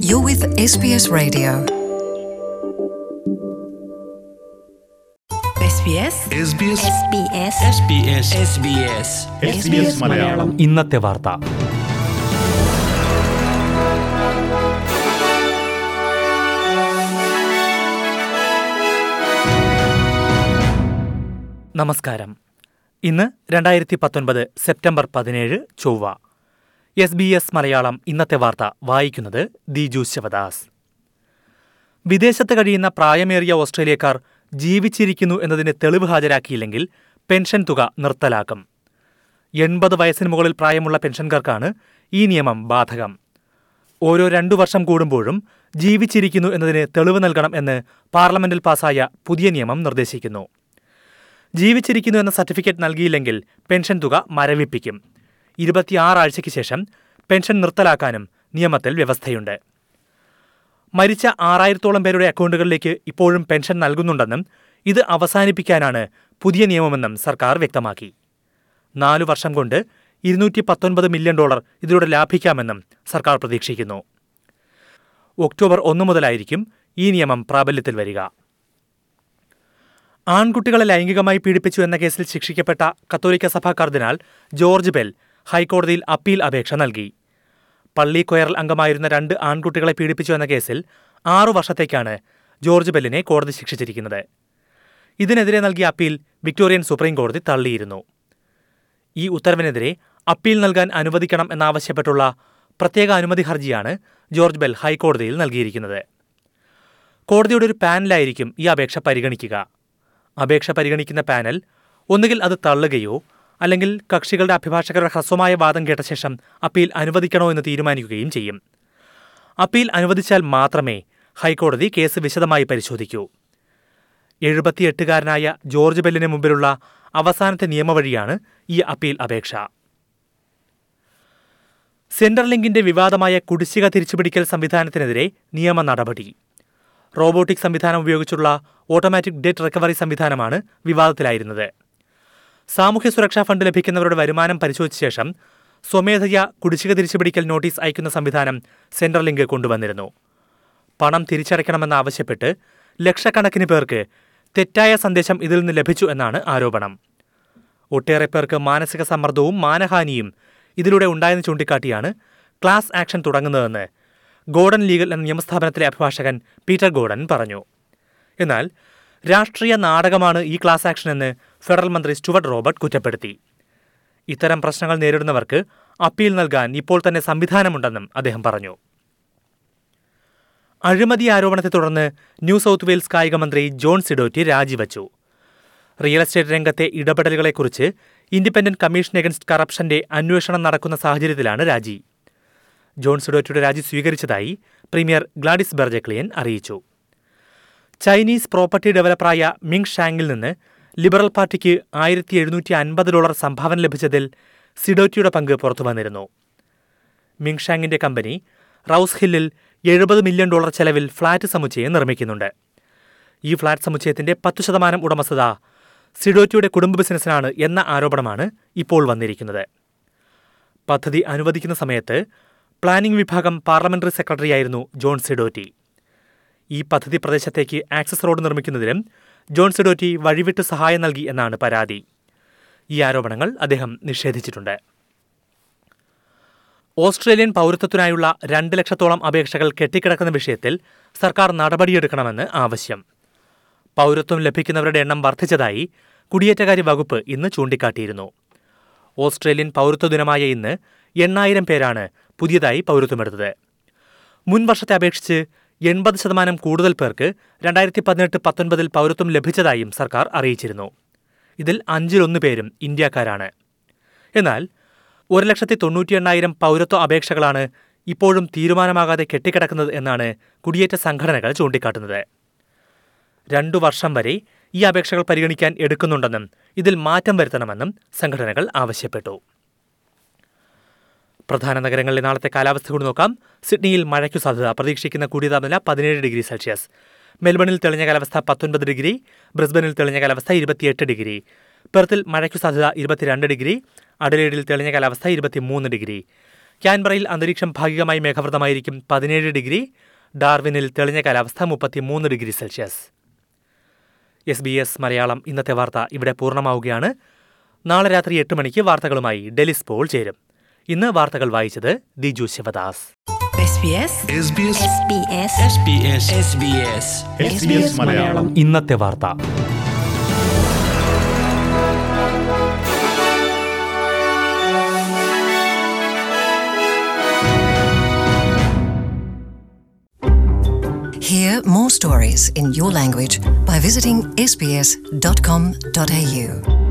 You're with SBS Radio. SBS SBS SBS SBS SBS SBS Malayalam ഇന്നത്തെ വാർത്ത നമസ്കാരം ഇന്ന് രണ്ടായിരത്തി പത്തൊൻപത് സെപ്റ്റംബർ പതിനേഴ് ചൊവ്വ എസ് ബി എസ് മലയാളം ഇന്നത്തെ വാർത്ത വായിക്കുന്നത് ദിജു ശിവദാസ് വിദേശത്ത് കഴിയുന്ന പ്രായമേറിയ ഓസ്ട്രേലിയക്കാർ ജീവിച്ചിരിക്കുന്നു എന്നതിന് തെളിവ് ഹാജരാക്കിയില്ലെങ്കിൽ പെൻഷൻ തുക നിർത്തലാക്കും എൺപത് വയസ്സിന് മുകളിൽ പ്രായമുള്ള പെൻഷൻകാർക്കാണ് ഈ നിയമം ബാധകം ഓരോ രണ്ടു വർഷം കൂടുമ്പോഴും ജീവിച്ചിരിക്കുന്നു എന്നതിന് തെളിവ് നൽകണം എന്ന് പാർലമെന്റിൽ പാസായ പുതിയ നിയമം നിർദ്ദേശിക്കുന്നു ജീവിച്ചിരിക്കുന്നു എന്ന സർട്ടിഫിക്കറ്റ് നൽകിയില്ലെങ്കിൽ പെൻഷൻ തുക മരവിപ്പിക്കും ഇരുപത്തിയാറ് ആഴ്ചയ്ക്ക് ശേഷം പെൻഷൻ നിർത്തലാക്കാനും നിയമത്തിൽ വ്യവസ്ഥയുണ്ട് മരിച്ച ആറായിരത്തോളം പേരുടെ അക്കൗണ്ടുകളിലേക്ക് ഇപ്പോഴും പെൻഷൻ നൽകുന്നുണ്ടെന്നും ഇത് അവസാനിപ്പിക്കാനാണ് പുതിയ നിയമമെന്നും സർക്കാർ വ്യക്തമാക്കി നാലു വർഷം കൊണ്ട് ഇരുന്നൂറ്റി പത്തൊൻപത് മില്യൺ ഡോളർ ഇതിലൂടെ ലാഭിക്കാമെന്നും സർക്കാർ പ്രതീക്ഷിക്കുന്നു ഒക്ടോബർ ഒന്ന് മുതലായിരിക്കും ഈ നിയമം പ്രാബല്യത്തിൽ വരിക ആൺകുട്ടികളെ ലൈംഗികമായി പീഡിപ്പിച്ചു എന്ന കേസിൽ ശിക്ഷിക്കപ്പെട്ട കത്തോലിക്ക സഭാ കർദിനാൾ ജോർജ് ബെൽ ഹൈക്കോടതിയിൽ അപ്പീൽ അപേക്ഷ നൽകി പള്ളി കൊയറൽ അംഗമായിരുന്ന രണ്ട് ആൺകുട്ടികളെ പീഡിപ്പിച്ചു എന്ന കേസിൽ ആറു വർഷത്തേക്കാണ് ജോർജ് ബെല്ലിനെ കോടതി ശിക്ഷിച്ചിരിക്കുന്നത് ഇതിനെതിരെ നൽകിയ അപ്പീൽ വിക്ടോറിയൻ സുപ്രീം കോടതി തള്ളിയിരുന്നു ഈ ഉത്തരവിനെതിരെ അപ്പീൽ നൽകാൻ അനുവദിക്കണം എന്നാവശ്യപ്പെട്ടുള്ള പ്രത്യേക അനുമതി ഹർജിയാണ് ജോർജ് ബെൽ ഹൈക്കോടതിയിൽ നൽകിയിരിക്കുന്നത് കോടതിയുടെ ഒരു പാനലായിരിക്കും ഈ അപേക്ഷ പരിഗണിക്കുക അപേക്ഷ പരിഗണിക്കുന്ന പാനൽ ഒന്നുകിൽ അത് തള്ളുകയോ അല്ലെങ്കിൽ കക്ഷികളുടെ അഭിഭാഷകരുടെ ഹ്രസ്വമായ വാദം കേട്ട ശേഷം അപ്പീൽ അനുവദിക്കണോ എന്ന് തീരുമാനിക്കുകയും ചെയ്യും അപ്പീൽ അനുവദിച്ചാൽ മാത്രമേ ഹൈക്കോടതി കേസ് വിശദമായി പരിശോധിക്കൂ എഴുപത്തിയെട്ടുകാരനായ ജോർജ് ബെല്ലിന് മുമ്പിലുള്ള അവസാനത്തെ നിയമവഴിയാണ് ഈ അപ്പീൽ അപേക്ഷ സെൻട്രൽ ലിങ്കിന്റെ വിവാദമായ കുടിശ്ശിക തിരിച്ചുപിടിക്കൽ സംവിധാനത്തിനെതിരെ നിയമ നടപടി റോബോട്ടിക് സംവിധാനം ഉപയോഗിച്ചുള്ള ഓട്ടോമാറ്റിക് ഡെറ്റ് റിക്കവറി സംവിധാനമാണ് വിവാദത്തിലായിരുന്നത് സാമൂഹ്യ സുരക്ഷാ ഫണ്ട് ലഭിക്കുന്നവരുടെ വരുമാനം പരിശോധിച്ച ശേഷം സ്വമേധയാ കുടിശ്ശിക തിരിച്ചുപിടിക്കൽ നോട്ടീസ് അയക്കുന്ന സംവിധാനം സെൻട്രൽ ലിങ്ക് കൊണ്ടുവന്നിരുന്നു പണം തിരിച്ചടയ്ക്കണമെന്നാവശ്യപ്പെട്ട് ലക്ഷക്കണക്കിന് പേർക്ക് തെറ്റായ സന്ദേശം ഇതിൽ നിന്ന് ലഭിച്ചു എന്നാണ് ആരോപണം ഒട്ടേറെ പേർക്ക് മാനസിക സമ്മർദ്ദവും മാനഹാനിയും ഇതിലൂടെ ഉണ്ടായെന്ന് ചൂണ്ടിക്കാട്ടിയാണ് ക്ലാസ് ആക്ഷൻ തുടങ്ങുന്നതെന്ന് ഗോർഡൻ ലീഗൽ എന്ന നിയമസ്ഥാപനത്തിലെ അഭിഭാഷകൻ പീറ്റർ ഗോർഡൻ പറഞ്ഞു എന്നാൽ രാഷ്ട്രീയ നാടകമാണ് ഈ ക്ലാസ് ആക്ഷൻ എന്ന് ഫെഡറൽ മന്ത്രി സ്റ്റുവർട്ട് റോബർട്ട് കുറ്റപ്പെടുത്തി ഇത്തരം പ്രശ്നങ്ങൾ നേരിടുന്നവർക്ക് അപ്പീൽ നൽകാൻ ഇപ്പോൾ തന്നെ സംവിധാനമുണ്ടെന്നും അദ്ദേഹം പറഞ്ഞു അഴിമതി ആരോപണത്തെ തുടർന്ന് ന്യൂ സൗത്ത് വെയിൽസ് കായിക മന്ത്രി ജോൺ സിഡോറ്റി രാജിവച്ചു റിയൽ എസ്റ്റേറ്റ് രംഗത്തെ ഇടപെടലുകളെക്കുറിച്ച് ഇൻഡിപെൻഡന്റ് കമ്മീഷൻ എഗൻസ്റ്റ് കറപ്ഷന്റെ അന്വേഷണം നടക്കുന്ന സാഹചര്യത്തിലാണ് രാജി ജോൺ സിഡോറ്റിയുടെ രാജി സ്വീകരിച്ചതായി പ്രീമിയർ ഗ്ലാഡിസ് ബെർജക്ലിയൻ അറിയിച്ചു ചൈനീസ് പ്രോപ്പർട്ടി ഡെവലപ്പറായ മിങ് ഷാങ്ങിൽ നിന്ന് ലിബറൽ പാർട്ടിക്ക് ആയിരത്തി എഴുന്നൂറ്റി അൻപത് ഡോളർ സംഭാവന ലഭിച്ചതിൽ സിഡോറ്റിയുടെ പങ്ക് പുറത്തുവന്നിരുന്നു മിങ് ഷാങ്ങിന്റെ കമ്പനി റൌസ് ഹില്ലിൽ എഴുപത് മില്യൺ ഡോളർ ചെലവിൽ ഫ്ളാറ്റ് സമുച്ചയം നിർമ്മിക്കുന്നുണ്ട് ഈ ഫ്ളാറ്റ് സമുച്ചയത്തിന്റെ പത്ത് ശതമാനം ഉടമസ്ഥത സിഡോറ്റിയുടെ കുടുംബ ബിസിനസ്സിനാണ് എന്ന ആരോപണമാണ് ഇപ്പോൾ വന്നിരിക്കുന്നത് പദ്ധതി അനുവദിക്കുന്ന സമയത്ത് പ്ലാനിംഗ് വിഭാഗം പാർലമെന്ററി സെക്രട്ടറിയായിരുന്നു ജോൺ സിഡോറ്റി ഈ പദ്ധതി പ്രദേശത്തേക്ക് ആക്സസ് റോഡ് നിർമ്മിക്കുന്നതിലും ജോൺ സിഡോറ്റി വഴിവിട്ട് സഹായം നൽകി എന്നാണ് പരാതി ഈ ആരോപണങ്ങൾ അദ്ദേഹം നിഷേധിച്ചിട്ടുണ്ട് ഓസ്ട്രേലിയൻ പൗരത്വത്തിനായുള്ള രണ്ട് ലക്ഷത്തോളം അപേക്ഷകൾ കെട്ടിക്കിടക്കുന്ന വിഷയത്തിൽ സർക്കാർ നടപടിയെടുക്കണമെന്ന് ആവശ്യം പൗരത്വം ലഭിക്കുന്നവരുടെ എണ്ണം വർദ്ധിച്ചതായി കുടിയേറ്റകാര്യ വകുപ്പ് ഇന്ന് ചൂണ്ടിക്കാട്ടിയിരുന്നു ഓസ്ട്രേലിയൻ പൗരത്വ ദിനമായ ഇന്ന് എണ്ണായിരം പേരാണ് പുതിയതായി പൗരത്വമെടുത്തത് മുൻ വർഷത്തെ അപേക്ഷിച്ച് എൺപത് ശതമാനം കൂടുതൽ പേർക്ക് രണ്ടായിരത്തി പതിനെട്ട് പത്തൊൻപതിൽ പൗരത്വം ലഭിച്ചതായും സർക്കാർ അറിയിച്ചിരുന്നു ഇതിൽ അഞ്ചിലൊന്ന് പേരും ഇന്ത്യക്കാരാണ് എന്നാൽ ഒരു ലക്ഷത്തി തൊണ്ണൂറ്റി എണ്ണായിരം പൗരത്വ അപേക്ഷകളാണ് ഇപ്പോഴും തീരുമാനമാകാതെ കെട്ടിക്കിടക്കുന്നത് എന്നാണ് കുടിയേറ്റ സംഘടനകൾ ചൂണ്ടിക്കാട്ടുന്നത് രണ്ടു വർഷം വരെ ഈ അപേക്ഷകൾ പരിഗണിക്കാൻ എടുക്കുന്നുണ്ടെന്നും ഇതിൽ മാറ്റം വരുത്തണമെന്നും സംഘടനകൾ ആവശ്യപ്പെട്ടു പ്രധാന നഗരങ്ങളിലെ നാളത്തെ കാലാവസ്ഥ കൂടി നോക്കാം സിഡ്നിയിൽ മഴയ്ക്കു സാധ്യത പ്രതീക്ഷിക്കുന്ന കൂടിയ താപനില പതിനേഴ് ഡിഗ്രി സെൽഷ്യസ് മെൽബണിൽ തെളിഞ്ഞ കാലാവസ്ഥ പത്തൊൻപത് ഡിഗ്രി ബ്രിസ്ബനിൽ തെളിഞ്ഞ കാലാവസ്ഥ ഇരുപത്തിയെട്ട് ഡിഗ്രി പെർത്തിൽ മഴയ്ക്കു സാധ്യത ഇരുപത്തിരണ്ട് ഡിഗ്രി അഡലേഡിൽ തെളിഞ്ഞ കാലാവസ്ഥ ഇരുപത്തിമൂന്ന് ഡിഗ്രി ക്യാൻബറയിൽ അന്തരീക്ഷം ഭാഗികമായി മേഘവൃതമായിരിക്കും പതിനേഴ് ഡിഗ്രി ഡാർവിനിൽ തെളിഞ്ഞ കാലാവസ്ഥ മുപ്പത്തിമൂന്ന് degree Celsius S B S Malayalam ഇന്നത്തെ വാർത്ത ഇവിടെ പൂർണ്ണമാവുകയാണ് നാളെ രാത്രി എട്ട് മണിക്ക് വാർത്തകളുമായി ഡെലിസ് പോൾ ചേരും ഇന്ന് വാർത്തകൾ വായിച്ചത് Diju Sivadas SBS SBS SBS SBS SBS SBS Malayalam ഇന്നത്തെ വാർത്ത Hear more stories in your language by visiting sbs.com.au.